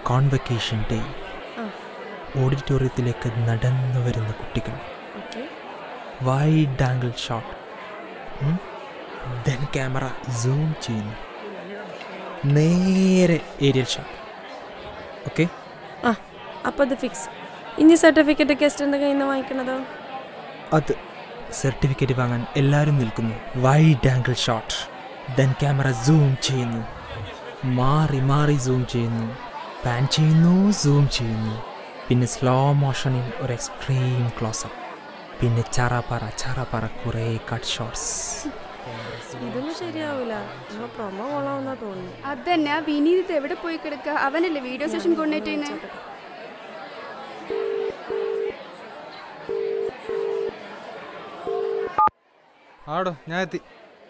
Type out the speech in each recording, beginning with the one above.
Convocation day ആ. ഓഡിറ്റോറിയത്തിലേക്ക് നടന്നു വരുന്ന കുട്ടികൾ okay wide angle shot then camera zoom ചെയ്യുന്നു നേരെ ഏരിയൽ ഷോട്ട് ഓക്കെ ആ അപ്പോൾ അത് ഫിക്സ് ഇനി സർട്ടിഫിക്കറ്റ് ഗസ്റ്റിൻ്റെ കയ്യിൽ നിന്ന് വാങ്ങിക്കണതോ അത് സർട്ടിഫിക്കറ്റ് വാങ്ങാൻ എല്ലാവരും നിൽക്കുന്നു wide angle shot then camera zoom ചെയ്യുന്നു മാറി മാറി സൂം ചെയ്യുന്നു പാൻ ചെയ്യുന്നു സൂം ചെയ്യുന്നു പിന്നെ സ്ലോ മോഷനിൽ ഒരു എക്സ്ട്രീം ക്ലോസപ്പ് പിന്നെ ചറപറ ചറപറ കുറേ കട്ട് ഷോട്ട്സ് ഇതൊന്നും ശരിയാവില്ല നമ്മൾ പ്രൊമോ കൊള്ളാമെന്നാ തോന്നുന്നു അതന്നെ ആ വിനീത് ഇത് എവിടെ പോയി കിടക്കുക അവനല്ലേ വീഡിയോ സെഷൻ കോർഡിനേറ്റ് ചെയ്യുന്നത് ആടോ ഞാൻ എത്തി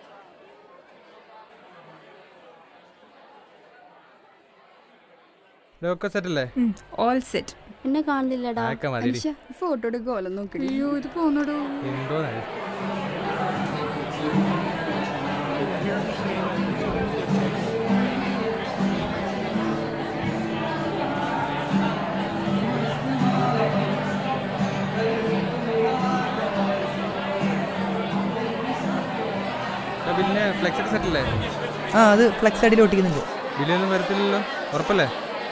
ഒക്കെ സെറ്റ് അല്ലേ ഓൾ സെറ്റ് എന്നെ കാണുന്നില്ലടാ ആക്ക മതി ഫോട്ടോ എടുക്കുമല്ലോ നോക്കി അയ്യോ ഇത് പോന്നോടോ എന്തോ പിന്നെ ഫ്ലെക്സ് ഒക്കെ സെറ്റ് അല്ലേ ആ അത് ഫ്ലെക്സ് അടിയിൽ ഒട്ടിക്കുന്നുണ്ട് ബില്ലൊന്നും വരത്തില്ലല്ലോ ഉറപ്പല്ലേ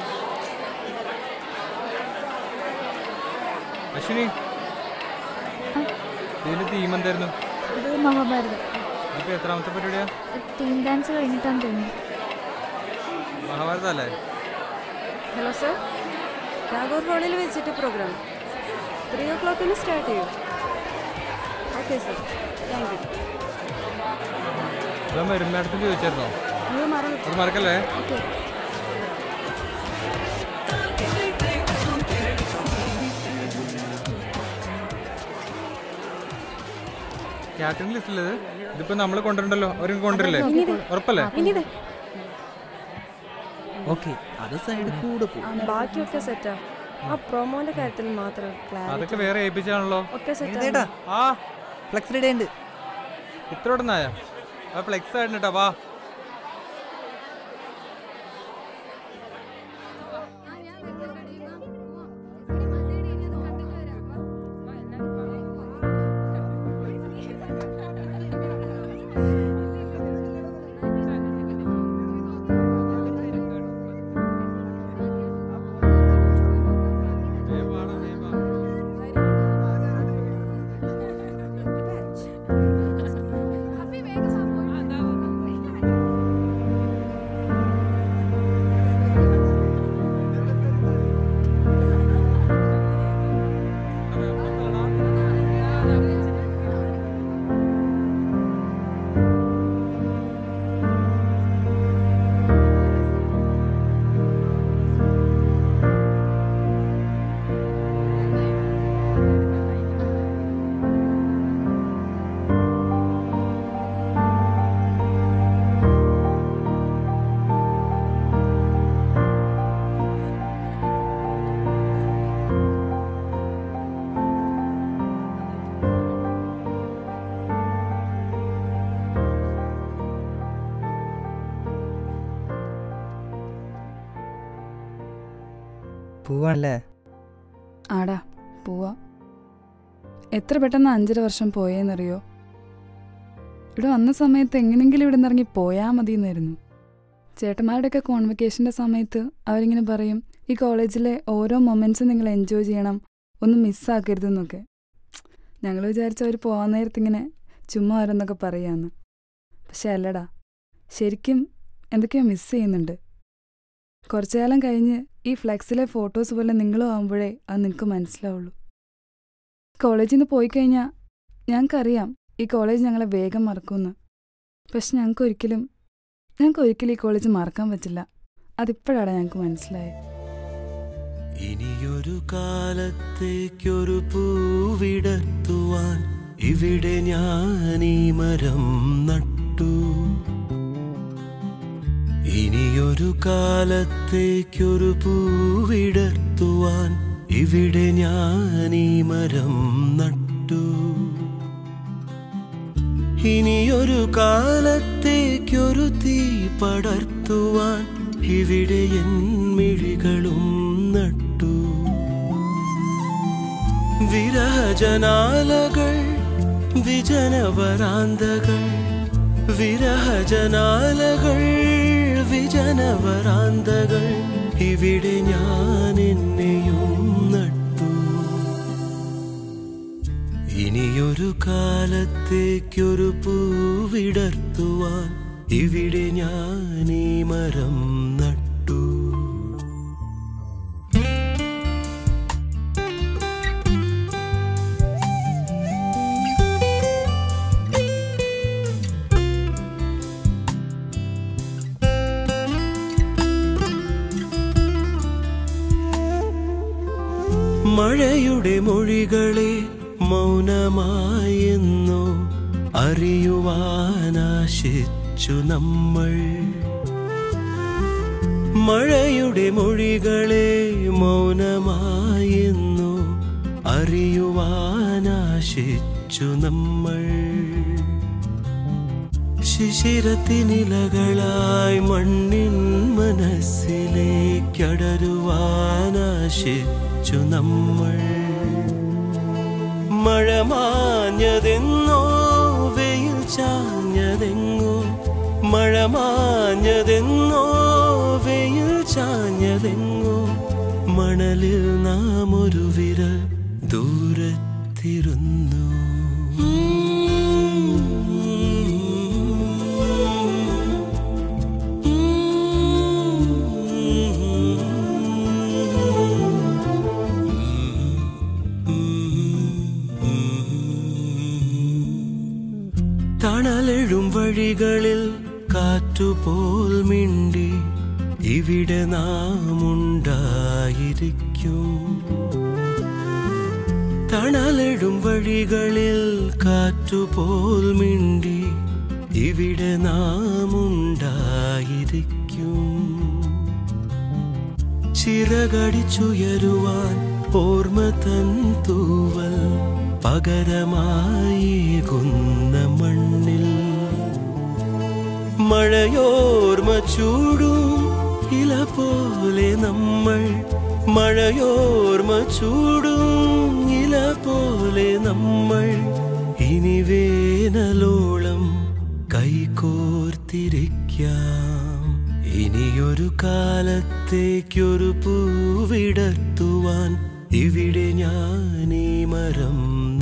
അശ്വിനി ഇതിന്റെ തീം എന്തായിരുന്നു ഇത് മഹാഭാരതം ഇപ്പൊ എത്രാമത്തെ പരിപാടിയാ ടീം ഡാൻസ് കഴിഞ്ഞിട്ടാണ് തോന്നുന്നു മഹാഭാരത അല്ലേ ഹലോ സർ ടാഗോർ ഹാളിൽ വെച്ചിട്ട് പ്രോഗ്രാം ത്രീ ഓ ക്ലോക്കിന് സ്റ്റാർട്ട് ചെയ്യും ഓക്കെ സർ താങ്ക് യു ഇപ്പം വരുമ്പോഴത്തും ചോദിച്ചായിരുന്നോ നിങ്ങൾ മറന്നു അത് മറക്കല്ലേ ഓക്കെ കാറ്ററിംഗ് ലിസ്റ്റിലത് ഇതിപ്പോ നമ്മൾ കൊണ്ടുവരണ്ടല്ലോ അവരും കൊണ്ടുവരില്ലേ ഉറപ്പല്ലേ ഇനിത് ഓക്കെ അത് സൈഡിൽ കൂടെ പോകും ബാക്കിയൊക്കെ സെറ്റാ ആ പ്രൊമോന്റെ കാര്യത്തിൽ മാത്രം ക്ലാരിറ്റി അതൊക്കെ വേറെ ഏൽപ്പിച്ചാണല്ലോ ഒക്കെ സെറ്റ് ഇതേട്ടാ ആ ഫ്ലെക്സ് റെഡി ഉണ്ട് ഇത്ര ഉടനായ ആ ഫ്ലെക്സ് ആയിരുന്നു കേട്ടോ വാ വേഗം വാടാ, വേഗം വാ. പോവാണല്ലേ ആടാ പോവാ എത്ര പെട്ടെന്ന് അഞ്ചര വർഷം പോയേന്നറിയോ ഇവിടെ വന്ന സമയത്ത് എങ്ങനെങ്കിലും ഇവിടെ നിന്ന് ഇറങ്ങി പോയാൽ മതിയെന്നായിരുന്നു ചേട്ടന്മാരുടെയൊക്കെ കോൺവെക്കേഷൻ്റെ സമയത്ത് അവരിങ്ങനെ പറയും ഈ കോളേജിലെ ഓരോ മൊമെൻറ്റ്സും നിങ്ങൾ എൻജോയ് ചെയ്യണം ഒന്നും മിസ്സാക്കരുതെന്നൊക്കെ ഞങ്ങൾ വിചാരിച്ച അവർ പോകാൻ നേരത്ത് ഇങ്ങനെ ചുമ്മാ ഓരോന്നൊക്കെ പറയാന്ന് പക്ഷെ അല്ലടാ ശരിക്കും എന്തൊക്കെയോ മിസ് ചെയ്യുന്നുണ്ട് കുറച്ചു കാലം കഴിഞ്ഞ് ഈ ഫ്ലെക്സിലെ ഫോട്ടോസ് പോലെ നിങ്ങളും ആകുമ്പോഴേ അത് നിങ്ങൾക്ക് മനസ്സിലാവുള്ളൂ കോളേജിൽ നിന്ന് പോയി കഴിഞ്ഞാൽ ഞങ്ങൾക്കറിയാം ഈ കോളേജ് ഞങ്ങളെ വേഗം മറക്കുമെന്ന് പക്ഷെ ഞങ്ങൾക്ക് ഒരിക്കലും ഞങ്ങൾക്ക് ഒരിക്കലും ഈ കോളേജ് മറക്കാൻ പറ്റില്ല അതിപ്പോഴാണ് ഞങ്ങൾക്ക് മനസ്സിലായത് ഇനിയൊരു കാലത്തേക്കൊരു പൂവിടർത്തുവാൻ ഇവിടെ ഞാൻ ഈ മരം നട്ടു ഇനിയൊരു കാലത്തേക്കൊരു പൂവിടർത്തുവാൻ ഇവിടെ ഞാൻ ഈ മരം നട്ടു ഇനിയൊരു കാലത്തേക്കൊരു തീ പടർത്തുവാൻ ഇവിടെ എൻ മിഴികളും നട്ടു വിരഹജനാലകൾ വിജനവരാന്തകൾ വിരഹജനാലകൾ വിജനവരാന്തകൾ ഇവിടെ ഞാൻ എന്നെയും നട്ടു ഇനിയൊരു കാലത്തേക്കൊരു പൂവിടർത്തുവാൻ ഇവിടെ ഞാൻ ഈ മരം നട്ടു മഴയുടെ മൊഴികളെ മൗനമായെന്നോ അറിയുവാനാശിച്ചു നമ്മൾ മഴയുടെ മൊഴികളെ മൗനമായെന്നോ അറിയുവാനാശിച്ചു നമ്മൾ ശിശിരത്തിനിലകളായി മണ്ണിൻ മനസ്സിലേക്കടരുവാനാശിച്ചു നമ്മൾ മഴ മാഞ്ഞതെന്നോ വെയിൽ ചാഞ്ഞതെങ്ങോ മഴ മാഞ്ഞതെന്നോ വെയിൽ ചാഞ്ഞതെങ്ങോ മണലിൽ നാം ഒരു വിരൽ ദൂരത്തിരുന്നു തണലെഴും വഴികളിൽ കാറ്റുപോൽ മിണ്ടി ഇവിടെ നാം ഉണ്ടായിരിക്കും തണലെഴും വഴികളിൽ കാറ്റുപോൽ മിണ്ടി ഇവിടെ നാം ഉണ്ടായിരിക്കും ചിറകടിച്ചുയരുവാൻ ഓർമ്മ തൻ തൂവൽ പകരമായേകുന്ന മണ്ണിൽ മഴയോർമ്മ ചൂടും ഇല പോലെ നമ്മൾ മഴയോർമ്മ ചൂടും ഇല പോലെ നമ്മൾ ഇനി വേനലോളം കൈകോർത്തിരിക്കാം ഇനിയൊരു കാലത്തേക്കൊരു പൂവിടർത്തുവാൻ ഇവിടെ ഞാൻ ഈ മരം